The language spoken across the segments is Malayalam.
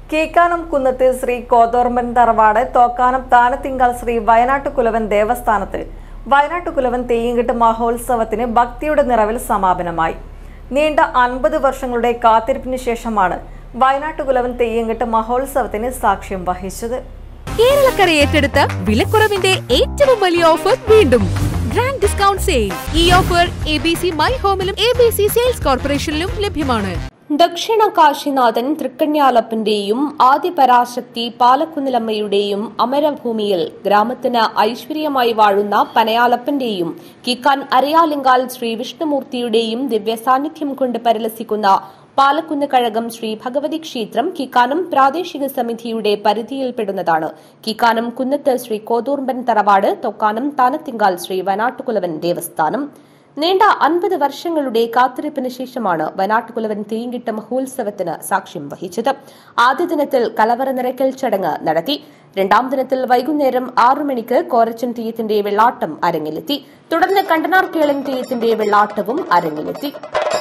കീക്കാനം കുന്നത്ത് ശ്രീ കോതോർമ്പൻ തറവാട് തോക്കാനം താനത്തിങ്കാൽ ശ്രീ വയനാട്ടുകുലവൻ ദേവസ്ഥാനത്ത് വയനാട്ടുകുലവൻ തെയ്യങ്കിട്ട് മഹോത്സവത്തിന് ഭക്തിയുടെ നിറവിൽ സമാപനമായി നീണ്ട അൻപത് വർഷങ്ങളുടെ കാത്തിരിപ്പിന് ശേഷമാണ് വയനാട്ടുകുലവൻ തെയ്യങ്കിട്ട് മഹോത്സവത്തിന് സാക്ഷ്യം വഹിച്ചത് കേരളക്കര ഏറ്റെടുത്ത വിലക്കുറവിന്റെ ഏറ്റവും വലിയ ഓഫർ വീണ്ടും ഗ്രാൻഡ് ഡിസ്കൗണ്ട് സെയിൽ ഈ offer A B C my ഹോമിലും എ ബി സി സെയിൽസ് കോർപ്പറേഷനിലും ലഭ്യമാണ് ദക്ഷിണ കാശിനാഥൻ തൃക്കണ്യാലപ്പന്റെയും ആദിപരാശക്തി പാലക്കുന്നിലമ്മയുടെയും അമരഭൂമിയിൽ ഗ്രാമത്തിന് ഐശ്വര്യമായി വാഴുന്ന പനയാലപ്പന്റെയും കിക്കാൻ അരയാലിങ്കാൽ ശ്രീ വിഷ്ണുമൂർത്തിയുടെയും ദിവ്യസാന്നിധ്യം കൊണ്ട് പരിലസിക്കുന്ന പാലക്കുന്ന് കഴകം ശ്രീ ഭഗവതി ക്ഷേത്രം കിക്കാനം പ്രാദേശിക സമിതിയുടെ പരിധിയിൽപ്പെടുന്നതാണ് കിക്കാനം കുന്നത്ത് ശ്രീ കോതൂർമ്പൻ തറവാട് തൊക്കാനം താനത്തിങ്കാൽ ശ്രീ വനാട്ടുകുലവൻ ദേവസ്ഥാനം നീണ്ട അൻപത് വർഷങ്ങളുടെ കാത്തിരിപ്പിന് ശേഷമാണ് വനാട്ടുകുലവൻ തീങ്കിട്ട മഹോത്സവത്തിന് സാക്ഷ്യം വഹിച്ചത് ആദ്യ ദിനത്തിൽ കലവറ നിറയ്ക്കൽ ചടങ്ങ് നടത്തി രണ്ടാം ദിനത്തിൽ വൈകുന്നേരം ആറു മണിക്ക് കോരച്ചൻ തെയ്യത്തിന്റെ വെള്ളാട്ടം അരങ്ങിലെത്തി തുടർന്ന് കണ്ടനാർ കേളൻ തെയ്യത്തിന്റെ വെള്ളാട്ടവും അരങ്ങിലെത്തി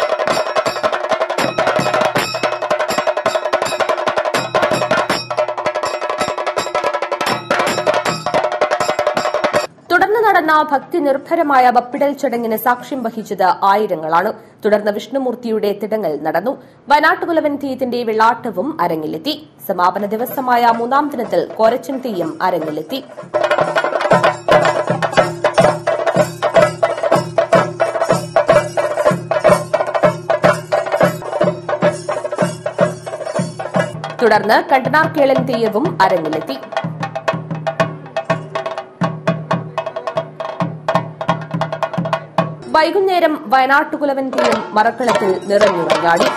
തുടർന്ന് നടന്ന ഭക്തി നിർഭരമായ വപ്പിടൽ ചടങ്ങിന് സാക്ഷ്യം വഹിച്ചത് ആയിരങ്ങളാണ് തുടർന്ന് വിഷ്ണുമൂർത്തിയുടെ തിടങ്ങൽ നടന്നു വയനാട്ടുകുലവൻ തീയത്തിന്റെ വെള്ളാട്ടവും അരങ്ങിലെത്തി സമാപന ദിവസമായ മൂന്നാം ദിനത്തിൽ കോരച്ചൻ തെയ്യം അരങ്ങിലെത്തി തുടർന്ന് കണ്ടനാർ കേളൻ തെയ്യവും അരങ്ങിലെത്തി വൈകുന്നേരം വയനാട്ടുകുലവൻ തെയ്യം മറക്കളത്തിൽ നിറഞ്ഞുറഞ്ഞാടി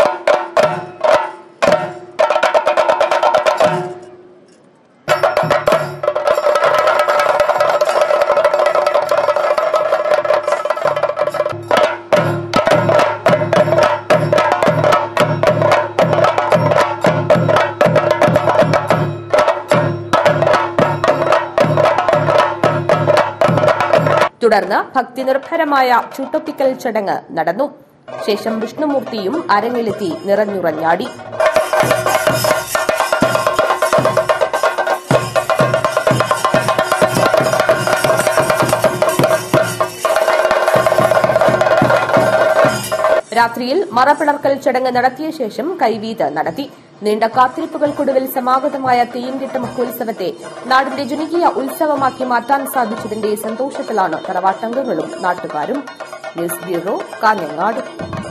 തുടർന്ന് ഭക്തിനിർഭരമായ ചുട്ടൊപ്പിക്കൽ ചടങ്ങ് നടന്നു ശേഷം വിഷ്ണുമൂർത്തിയും അരങ്ങിലെത്തി നിറഞ്ഞുറഞ്ഞാടി രാത്രിയിൽ മറപ്പിളർക്കൽ ചടങ്ങ് നടത്തിയ ശേഷം കൈവീത് നടത്തി നീണ്ട കാത്തിരിപ്പുകൾക്കൊടുവിൽ സമാഗതമായ തെയ്യംകെട്ട് മഹോത്സവത്തെ നാടിന്റെ ജനകീയ ഉത്സവമാക്കി മാറ്റാൻ സാധിച്ചതിന്റെ സന്തോഷത്തിലാണ് തറവാട്ടംഗങ്ങളും നാട്ടുകാരും ന്യൂസ് ബ്യൂറോ കാഞ്ഞങ്ങാട്